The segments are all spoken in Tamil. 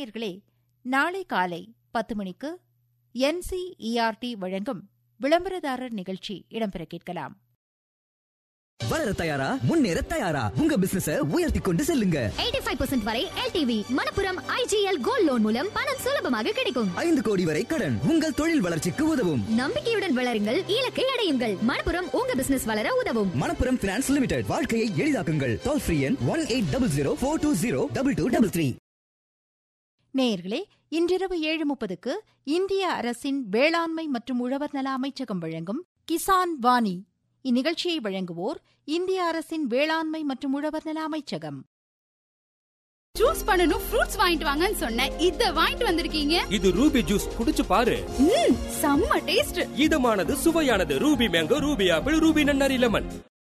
நேயர்களே நாளை காலை பத்து மணிக்கு என்சிஇஆர்டி வழங்கும் விளம்பரதாரர் நிகழ்ச்சி இடம்பெற கேட்கலாம் வளர தயாரா முன்னேற தயாரா உங்க பிசினஸ உயர்த்தி கொண்டு செல்லுங்க 85% வரை LTV Manappuram IGL gold loan மூலம் பணம் சுலபமாக கிடைக்கும் ஐந்து கோடி வரை கடன் உங்கள் தொழில் வளர்ச்சிக்கு உதவும் நம்பிக்கையுடன் வளருங்கள் இலக்கை அடையுங்கள் மணப்புரம் உங்க பிசினஸ் வளர உதவும் மணப்புரம் பினான்ஸ் லிமிடெட் வாழ்க்கையை எளிதாக்குங்கள் டோல் ஃப்ரீ எண் one eight double zero four two zero double two double three நேயர்களே இன்றிரவு ஏழு முப்பதுக்கு இந்திய அரசின் வேளாண்மை மற்றும் உழவர் நல அமைச்சகம் வழங்கும் கிசான் வாணி இந்நிகழ்ச்சியை வழங்குவோர் இந்திய அரசின் வேளாண்மை மற்றும் உழவர் நல அமைச்சகம் ஜூஸ் பண்ணனும் ஃப்ரூட்ஸ் வாங்கிட்டு வாங்கன்னு சொன்னேன் இத வாங்கிட்டு வந்திருக்கீங்க இது ரூபி ஜூஸ் குடிச்சு பாரு ம் செம்ம டேஸ்ட் இதமானது சுவையானது Ruby mango Ruby apple Ruby நன்னாரி லெமன்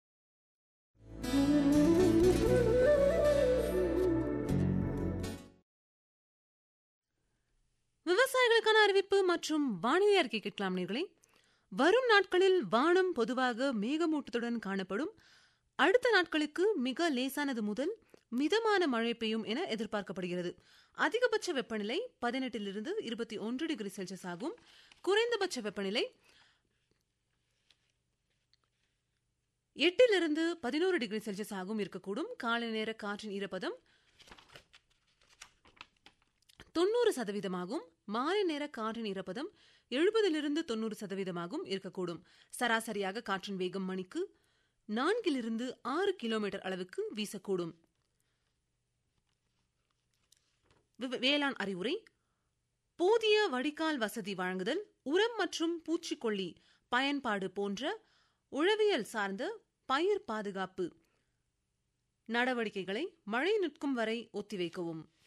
விவசாயிகளுக்கான அறிவிப்பு மற்றும் வானிலை அறிக்கை கேட்கலாம் நேர்களே வரும் நாட்களில் வானம் பொதுவாக மேகமூட்டத்துடன் காணப்படும் அடுத்த நாட்களுக்கு மிக லேசானது முதல் மிதமான மழை பெய்யும் என எதிர்பார்க்கப்படுகிறது அதிகபட்ச வெப்பநிலை பதினெட்டிலிருந்து இருபத்தி ஒன்று டிகிரி செல்சியஸ் ஆகும் குறைந்தபட்ச வெப்பநிலை எட்டிலிருந்து பதினோரு டிகிரி செல்சியஸ் ஆகும் இருக்கக்கூடும் காலை நேர காற்றின் ஈரப்பதம் தொண்ணூறு சதவீதமாகும் மாலை நேர காற்றின் ஈரப்பதம் எழுபதிலிருந்து தொண்ணூறு சதவீதமாகும் இருக்கக்கூடும் சராசரியாக காற்றின் வேகம் மணிக்கு நான்கிலிருந்து ஆறு கிலோமீட்டர் அளவுக்கு வீசக்கூடும் வி- வேளாண் அறிவுரை போதிய வடிகால் வசதி வழங்குதல் உரம் மற்றும் பூச்சிக்கொல்லி பயன்பாடு போன்ற உழவியல் சார்ந்த பயிர் பாதுகாப்பு நடவடிக்கைகளை மழை நிற்கும் வரை ஒத்திவைக்கவும்